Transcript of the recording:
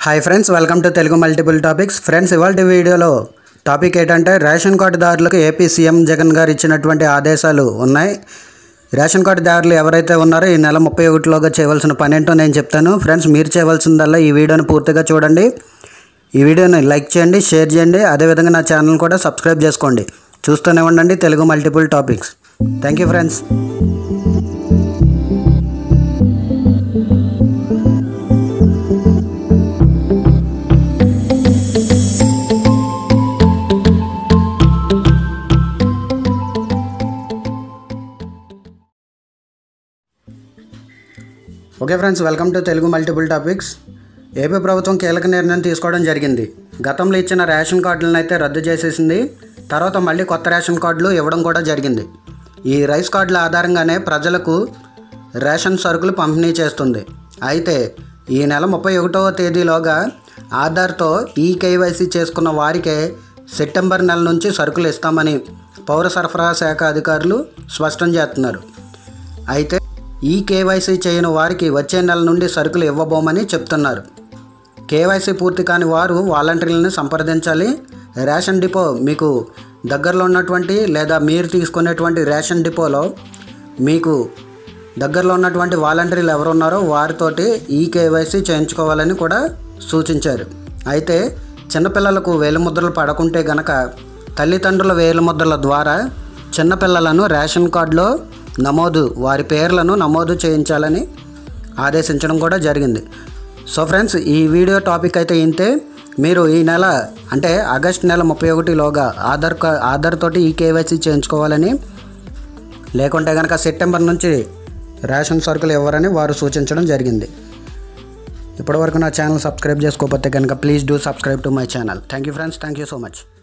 hi friends welcome to Telugu multiple topics friends ఇవాళ వీడియోలో topic ఏంటంటే రేషన్ కార్డుదారులకు ఏపీ సీఎం జగన్ గారు ఇచ్చినటువంటి ఆదేశాలు ఉన్నాయి రేషన్ కార్డుదారులు ఎవరైతే ఉన్నారో ఈ నెల ముప్పై ఒకటిలోగా చేయవలసిన పని ఏంటో నేను చెప్తాను ఫ్రెండ్స్ మీరు చేయవలసిందల్లా ఈ వీడియోని పూర్తిగా చూడండి ఈ వీడియోని లైక్ చేయండి షేర్ చేయండి అదేవిధంగా నా ఛానల్ కూడా సబ్స్క్రైబ్ చేసుకోండి చూస్తూనే ఉండండి Telugu multiple topics thank you friends okay friends welcome to Telugu multiple topics AP ప్రభుత్వం కీలక నిర్ణయం తీసుకోవడం జరిగింది గతంలో ఇచ్చిన రేషన్ కార్డులను అయితే రద్దు చేసేసింది తర్వాత మళ్ళీ కొత్త రేషన్ కార్డులు ఇవ్వడం కూడా జరిగింది ఈ రైస్ కార్డుల ఆధారంగానే ప్రజలకు రేషన్ సరుకులు పంపిణీ చేస్తుంది అయితే ఈ నెల ముప్పై ఒకటవ తేదీలోగా ఆధార్తో ఈ కేవైసీ చేసుకున్న వారికే సెప్టెంబర్ నెల నుంచి సరుకులు ఇస్తామని పౌర సరఫరా శాఖ అధికారులు స్పష్టం చేస్తున్నారు అయితే ఈ కేవైసీ చేయని వారికి వచ్చే నెల నుండి సరుకులు ఇవ్వబోమని చెప్తున్నారు కేవైసీ పూర్తి కాని వారు వాలంటీర్లను సంప్రదించాలి రేషన్ డిపో మీకు దగ్గరలో ఉన్నటువంటి లేదా మీరు తీసుకునేటువంటి రేషన్ డిపోలో మీకు దగ్గరలో ఉన్నటువంటి వాలంటీర్లు ఎవరున్నారో వారితోటి ఈ కేవైసీ చేయించుకోవాలని కూడా సూచించారు అయితే చిన్నపిల్లలకు వేలిముద్రలు పడకుంటే గనక తల్లిదండ్రుల వేలిముద్రల ద్వారా చిన్నపిల్లలను రేషన్ కార్డులో నమోదు వారి పేర్లను నమోదు చేయించాలని ఆదేశించడం కూడా జరిగింది సో ఫ్రెండ్స్ ఈ వీడియో టాపిక్ అయితే ఇంతే మీరు ఈ నెల అంటే ఆగస్ట్ నెల ముప్పై ఒకటిలోగా ఆధార్ కా ఆధార్ తోటి ఈ కేవైసీ చేయించుకోవాలని లేకుంటే కనుక సెప్టెంబర్ నుంచి రేషన్ సరుకులు ఇవ్వరని వారు సూచించడం జరిగింది ఇప్పటివరకు నా ఛానల్ సబ్స్క్రైబ్ చేసుకోకపోతే కనుక please do subscribe to my channel thank you friends thank you so much